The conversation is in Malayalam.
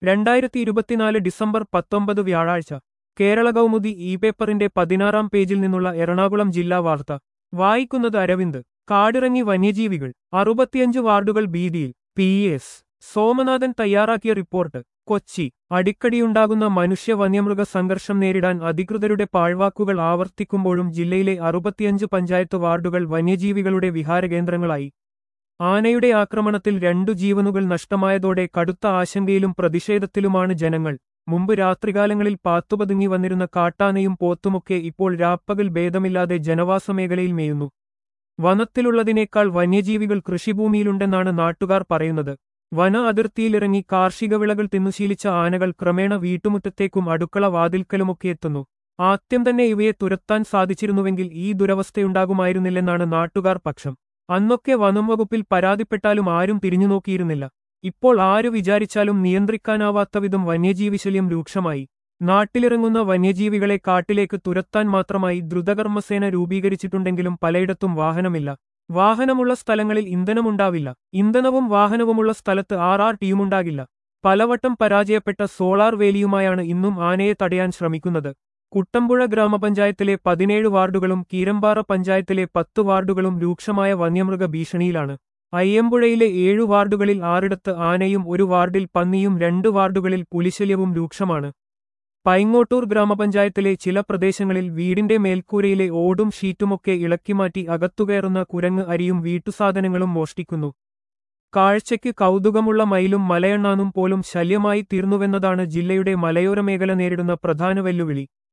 രണ്ടായിരത്തി ഇരുപത്തിനാല് ഡിസംബർ പത്തൊമ്പത് വ്യാഴാഴ്ച കേരള കൗമുദി ഇ പേപ്പറിന്റെ പതിനാറാം പേജിൽ നിന്നുള്ള എറണാകുളം ജില്ലാ വാർത്ത വായിക്കുന്നത് അരവിന്ദ് കാടിറങ്ങി വന്യജീവികൾ അറുപത്തിയഞ്ച് വാർഡുകൾ ഭീതിയിൽ പി എസ് സോമനാഥൻ തയ്യാറാക്കിയ റിപ്പോർട്ട് കൊച്ചി അടിക്കടിയുണ്ടാകുന്ന മനുഷ്യ വന്യമൃഗ സംഘർഷം നേരിടാൻ അധികൃതരുടെ പാഴ്വാക്കുകൾ ആവർത്തിക്കുമ്പോഴും ജില്ലയിലെ അറുപത്തിയഞ്ച് പഞ്ചായത്ത് വാർഡുകൾ വന്യജീവികളുടെ വിഹാരകേന്ദ്രങ്ങളായി ആനയുടെ ആക്രമണത്തിൽ രണ്ടു ജീവനുകൾ നഷ്ടമായതോടെ കടുത്ത ആശങ്കയിലും പ്രതിഷേധത്തിലുമാണ് ജനങ്ങൾ മുമ്പ് രാത്രികാലങ്ങളിൽ പാത്തുപതുങ്ങി വന്നിരുന്ന കാട്ടാനയും പോത്തുമൊക്കെ ഇപ്പോൾ രാപ്പകൽ ഭേദമില്ലാതെ ജനവാസ മേഖലയിൽ മേയുന്നു വനത്തിലുള്ളതിനേക്കാൾ വന്യജീവികൾ കൃഷിഭൂമിയിലുണ്ടെന്നാണ് നാട്ടുകാർ പറയുന്നത് വന അതിർത്തിയിലിറങ്ങി കാർഷിക വിളകൾ തിന്നുശീലിച്ച ആനകൾ ക്രമേണ വീട്ടുമുറ്റത്തേക്കും അടുക്കള വാതിൽക്കലുമൊക്കെ എത്തുന്നു ആദ്യം തന്നെ ഇവയെ തുരത്താൻ സാധിച്ചിരുന്നുവെങ്കിൽ ഈ ദുരവസ്ഥയുണ്ടാകുമായിരുന്നില്ലെന്നാണ് നാട്ടുകാർ പക്ഷം അന്നൊക്കെ വനം വകുപ്പിൽ പരാതിപ്പെട്ടാലും ആരും തിരിഞ്ഞുനോക്കിയിരുന്നില്ല ഇപ്പോൾ ആരു വിചാരിച്ചാലും നിയന്ത്രിക്കാനാവാത്ത വിധം വന്യജീവിശല്യം രൂക്ഷമായി നാട്ടിലിറങ്ങുന്ന വന്യജീവികളെ കാട്ടിലേക്ക് തുരത്താൻ മാത്രമായി ദ്രുതകർമ്മസേന രൂപീകരിച്ചിട്ടുണ്ടെങ്കിലും പലയിടത്തും വാഹനമില്ല വാഹനമുള്ള സ്ഥലങ്ങളിൽ ഇന്ധനമുണ്ടാവില്ല ഇന്ധനവും വാഹനവുമുള്ള സ്ഥലത്ത് ആർ ആർ ടിയുമുണ്ടാകില്ല പലവട്ടം പരാജയപ്പെട്ട സോളാർ വേലിയുമായാണ് ഇന്നും ആനയെ തടയാൻ ശ്രമിക്കുന്നത് കുട്ടമ്പുഴ ഗ്രാമപഞ്ചായത്തിലെ പതിനേഴ് വാർഡുകളും കീരമ്പാറ പഞ്ചായത്തിലെ പത്ത് വാർഡുകളും രൂക്ഷമായ വന്യമൃഗ ഭീഷണിയിലാണ് അയ്യമ്പുഴയിലെ ഏഴു വാർഡുകളിൽ ആറിടത്ത് ആനയും ഒരു വാർഡിൽ പന്നിയും രണ്ട് വാർഡുകളിൽ പുലിശല്യവും രൂക്ഷമാണ് പൈങ്ങോട്ടൂർ ഗ്രാമപഞ്ചായത്തിലെ ചില പ്രദേശങ്ങളിൽ വീടിന്റെ മേൽക്കൂരയിലെ ഓടും ഷീറ്റുമൊക്കെ ഇളക്കിമാറ്റി അകത്തുകയറുന്ന കുരങ്ങ് അരിയും വീട്ടുസാധനങ്ങളും മോഷ്ടിക്കുന്നു കാഴ്ചയ്ക്ക് കൗതുകമുള്ള മയിലും മലയണ്ണാനും പോലും ശല്യമായി തീർന്നുവെന്നതാണ് ജില്ലയുടെ മലയോര മേഖല നേരിടുന്ന പ്രധാന വെല്ലുവിളി